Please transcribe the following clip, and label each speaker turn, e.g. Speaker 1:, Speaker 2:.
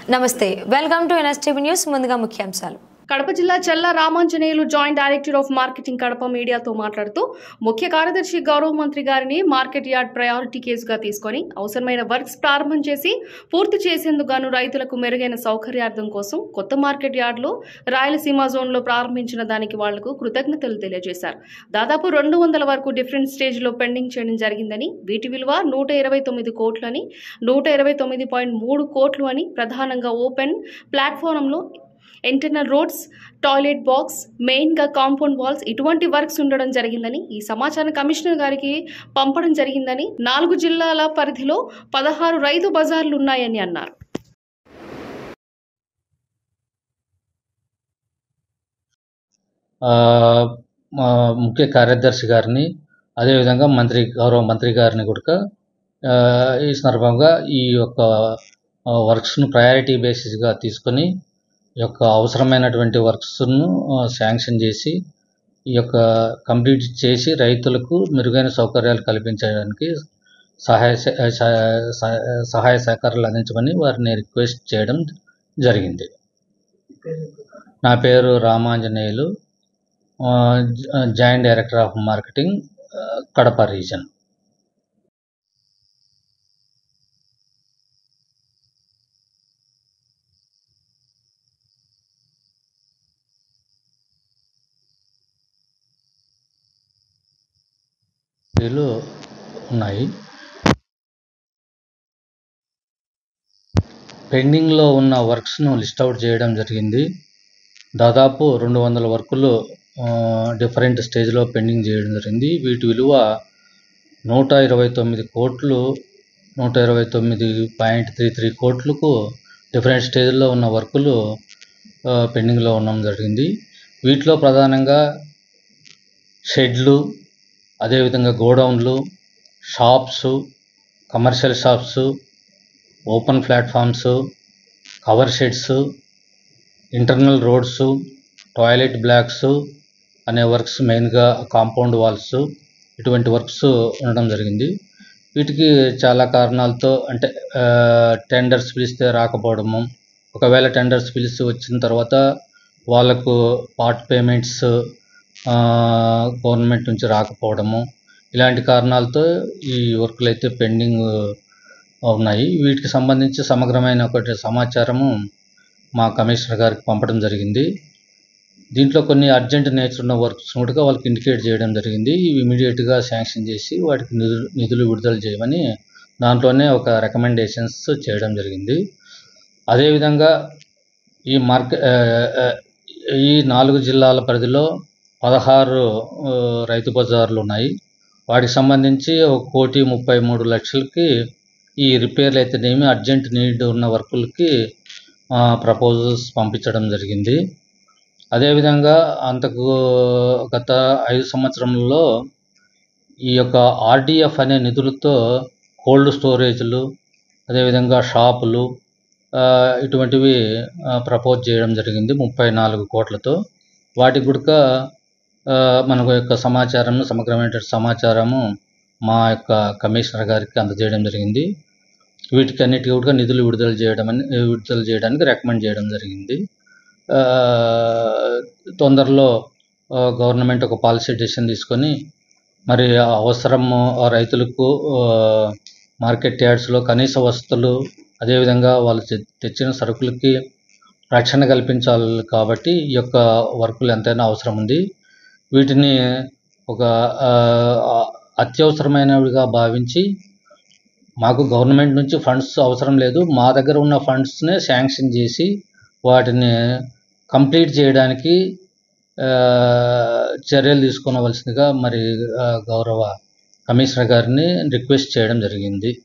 Speaker 1: నమస్తే welcome to NSTV news ముందుగా ముఖ్యాంశాలు
Speaker 2: కడప జిల్లా Chella Ramanjaneyulu joint director of marketing Kadapa మీడియాతో మాట్లాడుతూ ముఖ్య కార్యదర్శి గౌరవ మంత్రి గారిని మార్కెట్ యార్డ్ ప్రయారిటీ కేసుగా తీసుకొని అవసరమైన వర్క్స్ ప్రారంభం చేసి పూర్తి చేసేందుకు గాను రైతులకు మెరుగైన సౌకర్యార్థం కోసం కొత్త మార్కెట్ యార్డ్లో రాయలసీమ జోన్లో ప్రారంభించిన దానికి వాళ్లకు కృతజ్ఞతలు తెలియజేశారు దాదాపు రెండు వందల వరకు డిఫరెంట్ స్టేజ్లో పెండింగ్ చేయడం జరిగిందని వీటి విలువ నూట ఇరవై తొమ్మిది కోట్లని నూట ఇరవై తొమ్మిది పాయింట్ మూడు కోట్లు అని ప్రధానంగా ఓపెన్ ప్లాట్ఫారంలో ఇంటర్నల్ రోడ్స్ టాయిలెట్ బాక్స్ మెయిన్గా కాంపౌండ్ వాల్స్ ఇటువంటి వర్క్స్ ఉండడం జరిగిందని ఈ సమాచారం కమిషనర్ గారికి పంపడం జరిగిందని నాలుగు జిల్లాల పరిధిలో పదహారు రైతు బజార్లు ఉన్నాయని అన్నారు
Speaker 3: ఆ, మా ముఖ్య కార్యదర్శి గారిని అదేవిధంగా మంత్రి గౌరవ మంత్రి గారిని కూడా ఆ, ఈ సందర్భంగా ఈ యొక్క ఆ, వర్క్స్ను ప్రయారిటీ బేసిస్గా తీసుకొని ఈ యొక్క అవసరమైనటువంటి వర్క్స్ను ఆ, శాంక్షన్ చేసి ఈ యొక్క కంప్లీట్ చేసి రైతులకు మెరుగైన సౌకర్యాలు కల్పించడానికి సహాయ స- స- స- సహాయ సహకారాలు అందించమని వారిని రిక్వెస్ట్ చేయడం జరిగింది నా పేరు రామాంజనేయులు ఆ, జ- జాయింట్ డైరెక్టర్ ఆఫ్ మార్కెటింగ్ ఆ, కడప రీజన్ వీళ్ళు ఉన్నాయి పెండింగ్లో ఉన్న వర్క్స్ను లిస్ట్ అవుట్ చేయడం జరిగింది దాదాపు రెండు వందల వర్కులు ఆ, డిఫరెంట్ స్టేజ్లో పెండింగ్ చేయడం జరిగింది వీటి విలువ నూట ఇరవై తొమ్మిది కోట్లు నూట ఇరవై తొమ్మిది పాయింట్ త్రీ త్రీ కోట్లకు డిఫరెంట్ స్టేజ్లో ఉన్న వర్కులు ఆ, పెండింగ్లో ఉండడం జరిగింది వీటిలో ప్రధానంగా షెడ్లు అదేవిధంగా గోడౌన్లు shops commercial shops open platforms cover sheds internal roads toilet blocks అనే వర్క్స్ మెయిన్గా కాంపౌండ్ వాల్స్ ఇటువంటి వర్క్స్ ఉండడం జరిగింది వీటికి చాలా కారణాలతో అంటే టెండర్స్ పిలిస్తే రాకపోవడము ఒకవేళ టెండర్స్ పిలిచి వచ్చిన తర్వాత వాళ్ళకు పార్ట్ పేమెంట్స్ గవర్నమెంట్ నుంచి రాకపోవడము ఇలాంటి కారణాలతో ఈ వర్కులు అయితే పెండింగ్ ఉన్నాయి వీటికి సంబంధించి సమగ్రమైన ఒకటి సమాచారము మా కమిషనర్ గారికి పంపడం జరిగింది దీంట్లో కొన్ని అర్జెంట్ నేచర్ ఉన్న వర్క్స్ కూడా వాళ్ళకి ఇండికేట్ చేయడం జరిగింది ఇవి ఇమీడియట్గా శాంక్షన్ చేసి వాటికి నిధులు నిధులు విడుదల చేయమని దాంట్లోనే ఒక రికమెండేషన్స్ చేయడం జరిగింది అదేవిధంగా ఈ మార్కెట్ ఈ నాలుగు జిల్లాల పరిధిలో పదహారు ఆ, రైతు బజార్లు ఉన్నాయి వాటికి సంబంధించి ఒక కోటి ముప్పై మూడు లక్షలకి ఈ రిపేర్లు అయితేనేమి అర్జెంట్ నీడ్ ఉన్న వర్కులకి ప్రపోజల్స్ పంపించడం జరిగింది అదేవిధంగా అంతకు గత ఐదు సంవత్సరంలో ఈ యొక్క ఆర్డిఎఫ్ అనే నిధులతో కోల్డ్ స్టోరేజ్లు అదేవిధంగా షాపులు ఆ, ఇటువంటివి ప్రపోజ్ చేయడం జరిగింది ముప్పై నాలుగు కోట్లతో వాటికి కూడా ఆ, మనకు యొక్క సమాచారం సమగ్రమైన సమాచారము మా యొక్క కమిషనర్ గారికి అందజేయడం జరిగింది వీటికి అన్నిటికీ కూడా నిధులు విడుదల చేయడం అని విడుదల చేయడానికి రికమెండ్ చేయడం జరిగింది ఆ, తొందరలో ఆ, గవర్నమెంట్ ఒక పాలసీ డెసిషన్ తీసుకొని మరి ఆ అవసరము ఆ రైతులకు ఆ, మార్కెట్ యార్డ్స్లో కనీస వసతులు అదేవిధంగా వాళ్ళు తె- తెచ్చిన సరుకులకి రక్షణ కల్పించాలి కాబట్టి ఈ యొక్క వర్కులు ఎంతైనా అవసరం ఉంది వీటిని ఒక ఆ, అత్యవసరమైనవిగా భావించి మాకు గవర్నమెంట్ నుంచి ఫండ్స్ అవసరం లేదు మా దగ్గర ఉన్న ఫండ్స్నే శాంక్షన్ చేసి వాటిని కంప్లీట్ చేయడానికి ఆ, చర్యలు తీసుకోవలసిందిగా మరి ఆ, గౌరవ కమిషనర్ గారిని రిక్వెస్ట్ చేయడం జరిగింది